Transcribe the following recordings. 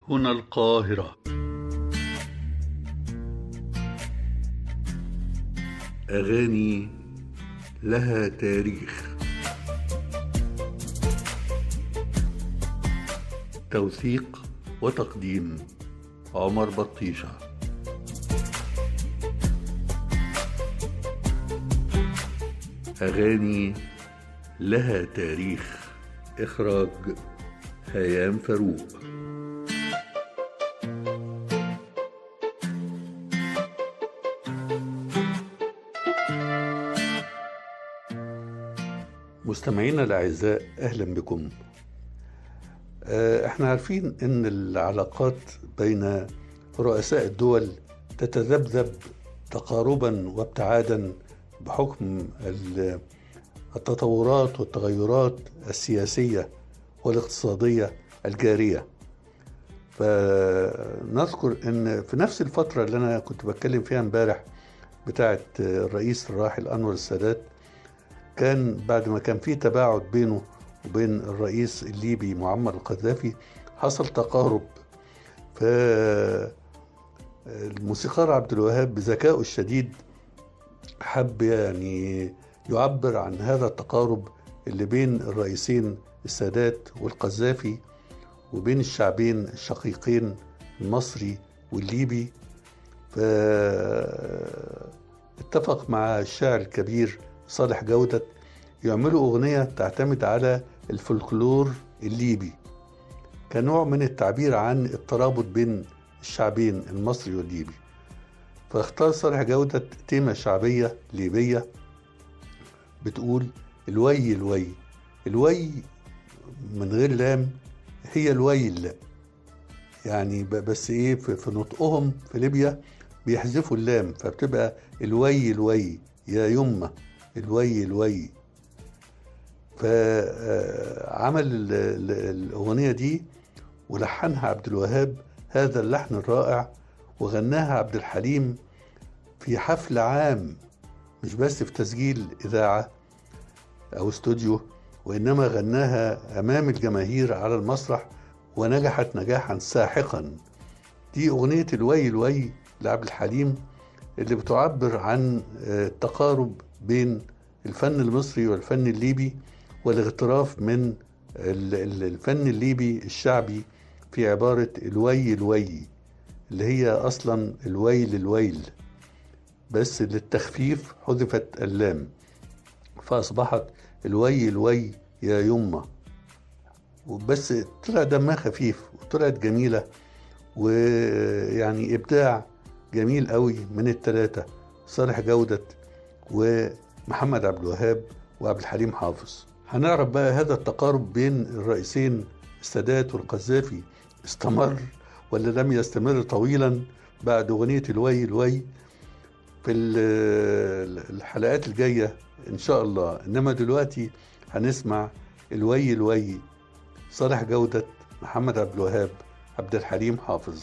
هنا القاهرة أغاني لها تاريخ توثيق وتقديم عمر بطيشة أغاني لها تاريخ إخراج هيام فاروق مستمعينا الأعزاء أهلا بكم آه، احنا عارفين ان العلاقات بين رؤساء الدول تتذبذب تقاربا وابتعادا بحكم ال- التطورات والتغيرات السياسية والاقتصادية الجارية فنذكر ان في نفس الفترة اللي انا كنت بتكلم فيها امبارح بتاعت الرئيس الراحل انور السادات كان بعد ما كان في تباعد بينه وبين الرئيس الليبي معمر القذافي حصل تقارب فالموسيقار عبد الوهاب بذكائه الشديد حب يعني يعبر عن هذا التقارب اللي بين الرئيسين السادات والقذافي وبين الشعبين الشقيقين المصري والليبي فاتفق مع الشاعر الكبير صالح جودة يعملوا أغنية تعتمد على الفولكلور الليبي كنوع من التعبير عن الترابط بين الشعبين المصري والليبي فاختار صالح جودة تيمة شعبية ليبية بتقول الوي الوي الوي من غير لام هي الويل يعني ب- بس ايه في, في نطقهم في ليبيا بيحذفوا اللام فبتبقى الوي الوي يا يمه الوي الوي فعمل ال- ال- الأغنية دي ولحنها عبد الوهاب هذا اللحن الرائع وغناها عبد الحليم في حفل عام مش بس في تسجيل إذاعة أو استوديو وإنما غناها أمام الجماهير على المسرح ونجحت نجاحا ساحقا دي أغنية الوي الوي لعبد الحليم اللي بتعبر عن آه، التقارب بين الفن المصري والفن الليبي والاغتراف من ال- ال- الفن الليبي الشعبي في عبارة الوي الوي اللي هي أصلا الويل الويل بس للتخفيف حذفت اللام فأصبحت الوي الوي يا يمه وبس طلع دمها خفيف وطلعت جميلة ويعني إبداع جميل قوي من التلاتة صالح جودة ومحمد عبد الوهاب وعبد الحليم حافظ هنعرف بقى هذا التقارب بين الرئيسين السادات والقذافي استمر ولا لم يستمر طويلا بعد أغنية الوي الوي في ال- الحلقات الجاية إن شاء الله إنما دلوقتي هنسمع الوي الوي صالح جودة محمد عبد الوهاب عبد الحليم حافظ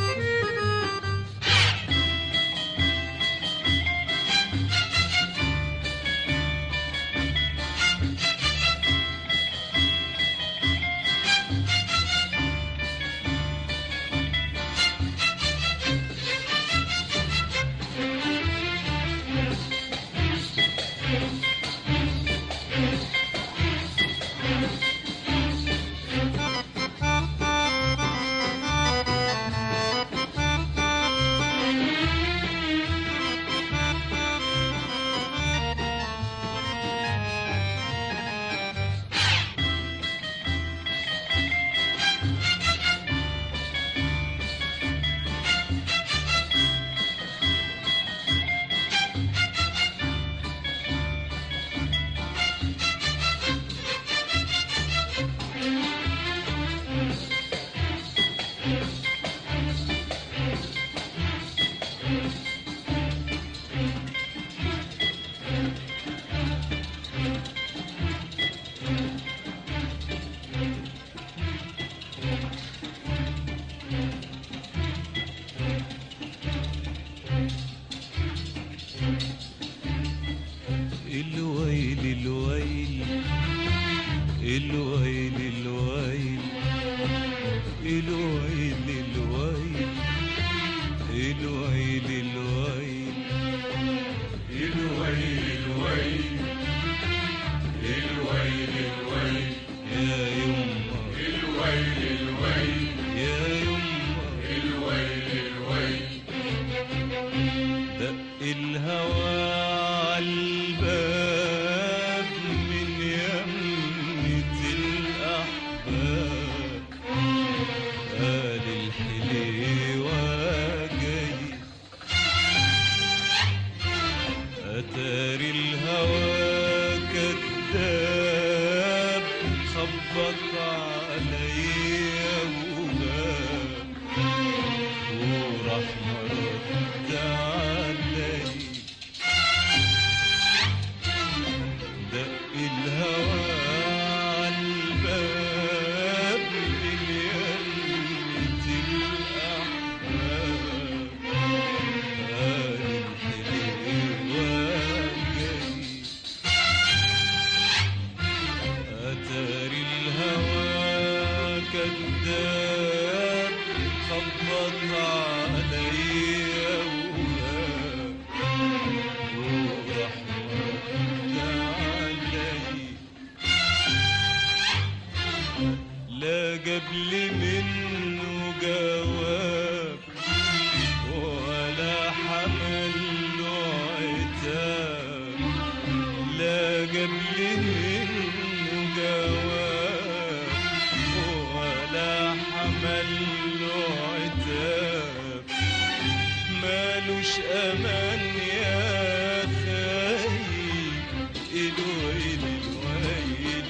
Thank الهوى عالباب من يمنة الأحباب قال الحليوة جاي أتاري الهوى كذاب خبط عليا وغاب وراح مرد علي دق الهوى عالباب من يمنة الأحباب قال الحليوة جاي أتاري الهوى كذاب خبط عليا وغاب وراح رد علي لا جابلي منه جواب ولا حمل له عتاب لا جابلي منه جواب ولا حمل له عتاب مالوش امان يا خايب الويل الويل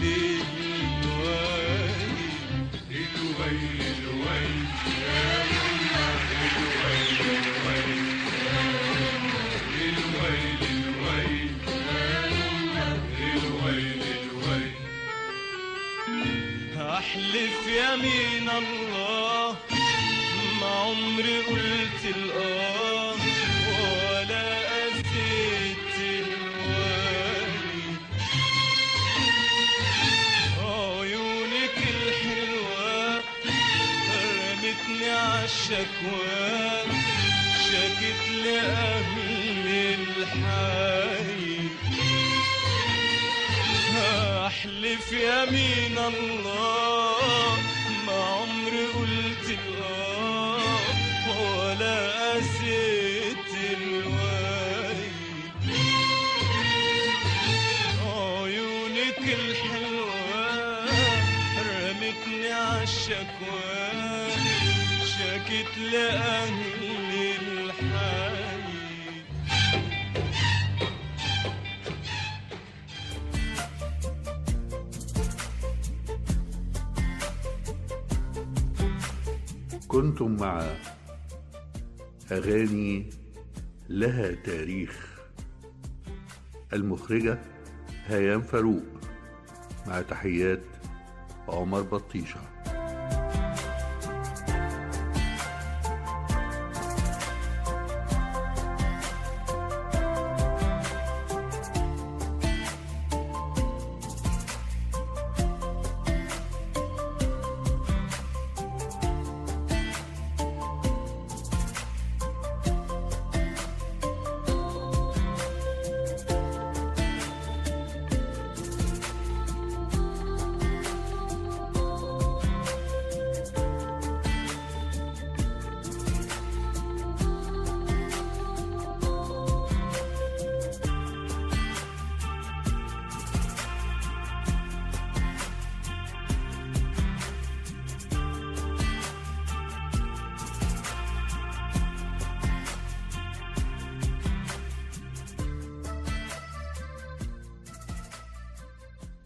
الويل الويل الويل الويل الويل الويل الويل احلف يمين الله ما عمري قلت الاه ولا أذيت الوالي عيونك الحلوة رمتني عالشكوى شكت لأهل الحي احلف يمين الله ما عمري قلت الاه ولا قسيت الواي عيونك الحلوة رمتني عالشكوى شكت لأهل الحي كنتم مع أغاني لها تاريخ المخرجة هيام فاروق مع تحيات عمر بطيشه